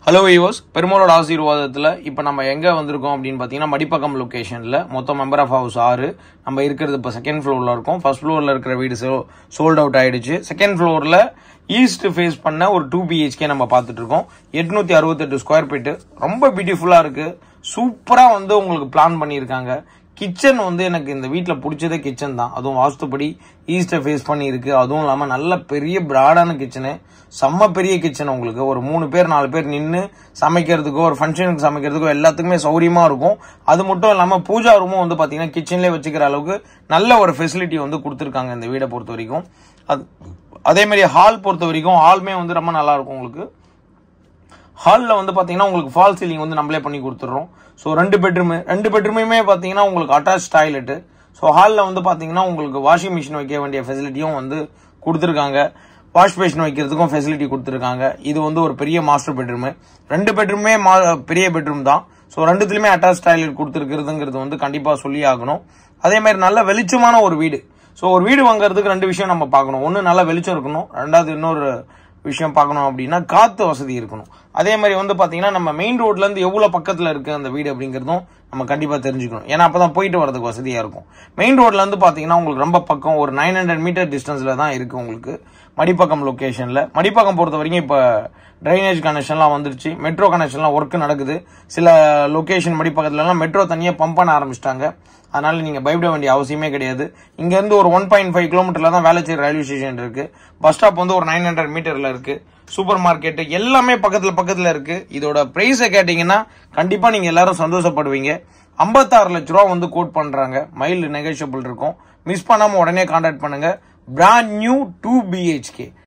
hello viewers பெருமாளோட ஆசீர்வாதத்தில் இப்போ நம்ம எங்கே வந்திருக்கோம் அப்படின்னு பார்த்தீங்கன்னா மடிப்பக்கம் லொக்கேஷனில் மொத்தம் மெம்பர் ஆஃப் ஹவுஸ் ஆறு நம்ம இருக்கிறது இப்போ செகண்ட் ஃப்ளோரில் இருக்கோம் ஃபர்ஸ்ட் ஃப்ளோரில் இருக்கிற வீடு சோல்ட் அவுட் ஆயிடுச்சு செகண்ட் ஃப்ளோரில் ஈஸ்ட் ஃபேஸ் பண்ண ஒரு டூ பிஹெச்கே நம்ம பார்த்துட்டு இருக்கோம் எட்நூத்தி அறுபத்தெட்டு ஸ்கொயர் ஃபீட்டு ரொம்ப பியூட்டிஃபுல்லாக இருக்கு சூப்பராக வந்து உங்களுக்கு பிளான் பண்ணியிருக்காங்க கிச்சன் வந்து எனக்கு இந்த வீட்டில் பிடிச்சதே கிச்சன் தான் அதுவும் வாஸ்துப்படி ஈஸ்டை ஃபேஸ் பண்ணி இருக்கு அதுவும் இல்லாமல் நல்ல பெரிய பிராடான கிச்சனு செம்ம பெரிய கிச்சன் உங்களுக்கு ஒரு மூணு பேர் நாலு பேர் நின்று சமைக்கிறதுக்கோ ஒரு ஃபங்க்ஷனுக்கு சமைக்கிறதுக்கோ எல்லாத்துக்குமே சௌரியமா இருக்கும் அது மட்டும் இல்லாமல் பூஜா ரூமும் வந்து பார்த்தீங்கன்னா கிச்சன்லேயே வச்சுக்கிற அளவுக்கு நல்ல ஒரு ஃபெசிலிட்டி வந்து கொடுத்துருக்காங்க இந்த வீடை பொறுத்த வரைக்கும் அது அதே மாதிரி ஹால் பொறுத்த வரைக்கும் ஹாலுமே வந்து ரொம்ப நல்லா இருக்கும் உங்களுக்கு ஹாலில் வந்து பார்த்தீங்கன்னா உங்களுக்கு ஃபால் சீலிங் வந்து நம்மளே பண்ணி கொடுத்துட்றோம் ஸோ ரெண்டு பெட்ரூமு ரெண்டு பெட்ரூமையுமே பார்த்தீங்கன்னா உங்களுக்கு அட்டாச் டாய்லெட்டு ஸோ ஹாலில் வந்து பார்த்தீங்கன்னா உங்களுக்கு வாஷிங் மிஷின் வைக்க வேண்டிய ஃபெசிலிட்டியும் வந்து கொடுத்துருக்காங்க வாஷ் பேஷன் வைக்கிறதுக்கும் ஃபெசிலிட்டி கொடுத்துருக்காங்க இது வந்து ஒரு பெரிய மாஸ்டர் பெட்ரூமு ரெண்டு பெட்ரூமே மா பெரிய பெட்ரூம் தான் ஸோ ரெண்டுத்துலையுமே அட்டாச் டாய்லெட் கொடுத்துருக்கிறதுங்கிறது வந்து கண்டிப்பாக சொல்லி ஆகணும் அதே மாதிரி நல்ல வெளிச்சமான ஒரு வீடு ஸோ ஒரு வீடு வாங்குறதுக்கு ரெண்டு விஷயம் நம்ம பார்க்கணும் ஒன்று நல்ல வெளிச்சம் இருக்கணும் ரெண்டாவது இன்னொரு விஷயம் பார்க்கணும் அப்படின்னா காத்து வசதி இருக்கணும் அதே மாதிரி வந்து பாத்தீங்கன்னா நம்ம மெயின் ரோட்ல இருந்து எவ்வளவு பக்கத்துல இருக்கு அந்த வீடு அப்படிங்கறதும் நம்ம கண்டிப்பா தெரிஞ்சுக்கணும் ஏன்னா அப்பதான் போயிட்டு வரதுக்கு வசதியா இருக்கும் மெயின் ரோட்ல இருந்து பாத்தீங்கன்னா உங்களுக்கு ரொம்ப பக்கம் ஒரு நைன் ஹண்ட்ரட் மீட்டர் டிஸ்டன்ஸ்ல தான் இருக்கு உங்களுக்கு மடிப்பக்கம் லொகேஷன்ல மடிப்பக்கம் பொறுத்த வரைக்கும் இப்ப ட்ரைனேஜ் கனெக்ஷன்லாம் வந்துருச்சு மெட்ரோ கனெக்ஷன்லாம் ஒர்க் நடக்குது சில லொகேஷன் மடிப்பக்கத்துல எல்லாம் மெட்ரோ தனியா பம்ப் பண்ண ஆரம்பிச்சிட்டாங்க அதனால நீங்க பயப்பட வேண்டிய அவசியமே கிடையாது இங்க இருந்து ஒரு ஒன் பாயிண்ட் ஃபைவ் கிலோமீட்டர்ல தான் வேளச்சேரி ரயில்வே ஸ்டேஷன் இருக்கு பஸ் ஸ்டாப் வந்து ஒரு நைன் ஹண்ட்ரட் மீட்டர்ல இருக்கு சூப்பர் மார்க்கெட் எல்லாமே பக்கத்துல பக்கத்துல இருக்கு இதோட பிரைஸை கேட்டீங்கன்னா கண்டிப்பா நீங்க எல்லாரும் சந்தோஷப்படுவீங்க ஐம்பத்தாறு லட்ச ரூபா வந்து கோட் பண்றாங்க மைல் நெகோஷியபிள் இருக்கும் மிஸ் பண்ணாம உடனே கான்டாக்ட் பண்ணுங்க பிராண்ட் நியூ டூ பிஹெச்கே